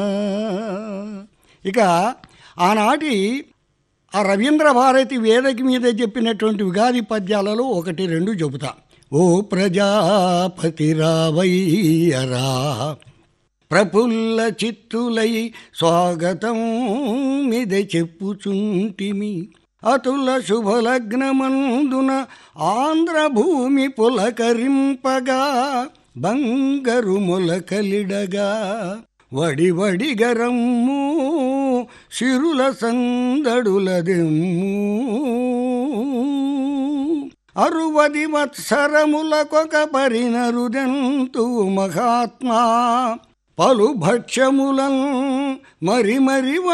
ఇక ఆనాటి ఆ రవీంద్ర భారతి వేదిక మీద చెప్పినటువంటి ఉగాది పద్యాలలో ఒకటి రెండు చెబుతా ఓ ప్రజాపతి రావయ్యరా ప్రఫుల్ల చిత్తులై స్వాగతం మీద చెప్పుచుంటిమి అతుల శుభలగ్నమందున ఆంధ్రభూమి పులకరింపగా బంగరు మొలకలిడగా వడి వడి గరమ్ము సిరుల సందడులదెమ్ము అరువది వత్సరములకొక పరినరుదెంతు మహాత్మా పలు భక్ష్యములం మరి మరి